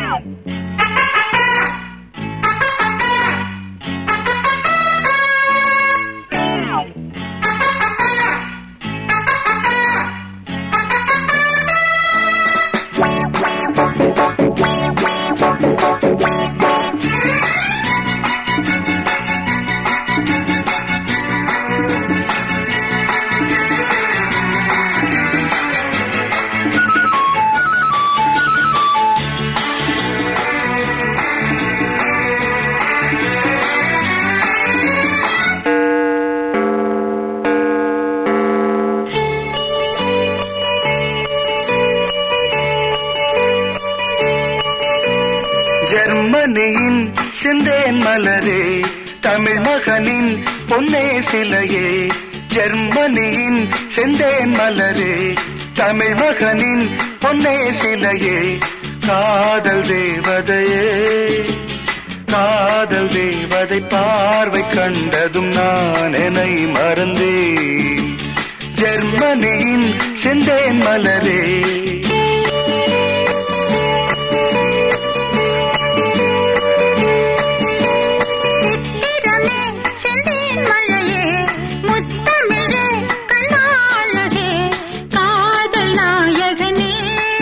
ஜெர்மனியின் செந்தேன் மலரே தமிழ் மகனின் பொன்னே சிலையே ஜெர்மனியின் செந்தேன் மலரே தமிழ் மகனின் பொன்னே சிலையே காதல் தேவதையே காதல் தேவதை பார்வை கண்டதும் நான் என்னை மறந்தேன் ஜெர்மனியின் செந்தேன் மலரே சித்திரமே செந்தேன் மழையே முத்தமிழே கண்ணாழகே காதல் நாயகனே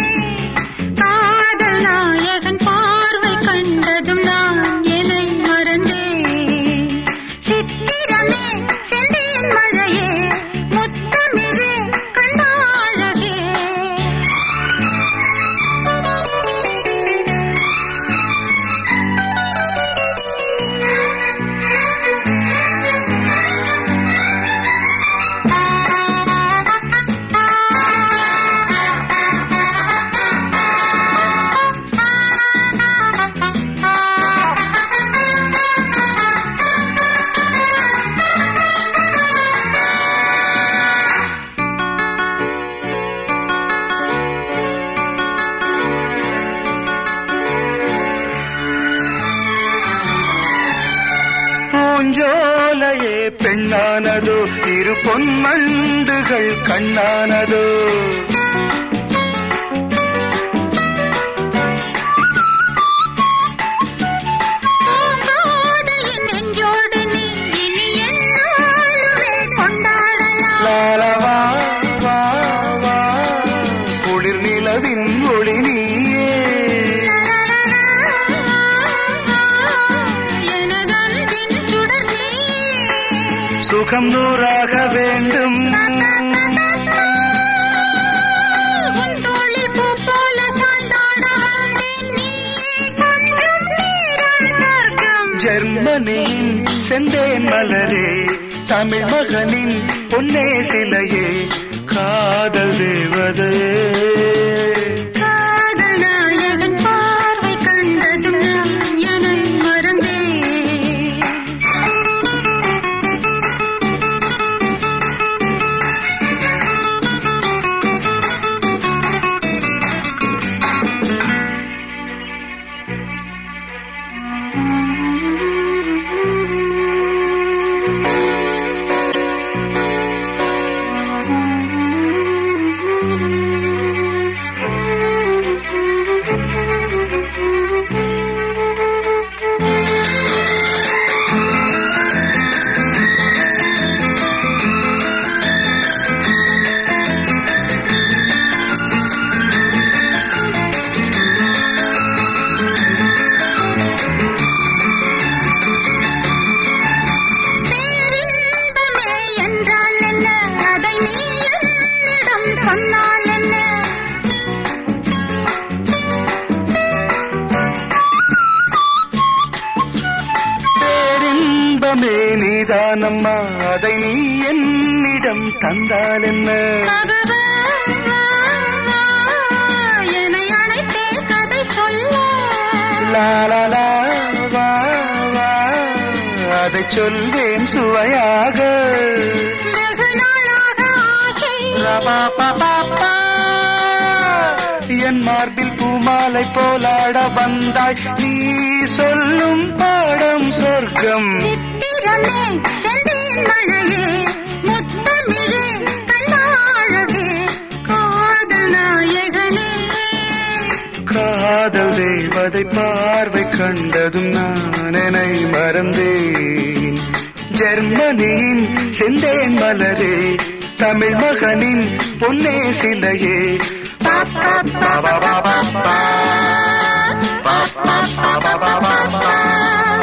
காதல் நாயகன் பார்வை கண்டதும் நான் என்னை மறந்தேன் சித்திரமே செந்தேன் மழையே முத்தமிழே கண்ணாழகே பூஞ்சோலையே பெண்ணானதோ இரு பொன்மண்டுகள் கண்ணானதோ பூங்கோதையின் நெஞ்சோடு நீ இனி எந்நாளுமே கொண்டாடலாம். லாலவா வா வா குளிர் நிலவின் ஒளி நீயே எனது அன்பின் சுடர் நீயே. சுகம் நூறாக வேண்டும் உன் தோளில் பூ போல சாய்ந்தாட வந்தேன் நீயே கொஞ்சம் நேரம் சொர்க்கம். ஜெர்மனியின் செந்தேன் மலரே தமிழ் மகனின் பொன்னே சிலையே காதல் தேவதையே காதல் நாயகன் பார்வை கண்டதும் நான் என்னை மறந்தேன் பேரின்பமே என்றால் என்ன அதை நீ என்னிடம் சொன்னால் என்ன பேரின்பமே நீதானம்மா அதை நீ என்னிடம் தந்தால் என்ன அகவா, என்னை அழைத்தே கதை சொல்ல லாலலா வா வா அதை சொல்வேன் சுவையாக வெகு நாளாக ஆசை ரபாபபாபா. என் மார்பில் பூமாலை போலாட வந்தாய் நீ சொல்லும் பாடம் சொர்க்கம் சித்திரமே செந்தேன் மழையே முத்தமிழே கண்ணாழகே காதல் நாயகனே காதல் தேவதை பார்வை கண்டதும் நான் என்னை மறந்தேன் ஜெர்மனியின் செந்தேன் மலரே தமிழ் மகனின் பொன்னே சிலையே பாப்பா பாப்பா பாப்பா பாப்பா பாப்பா பாப்பா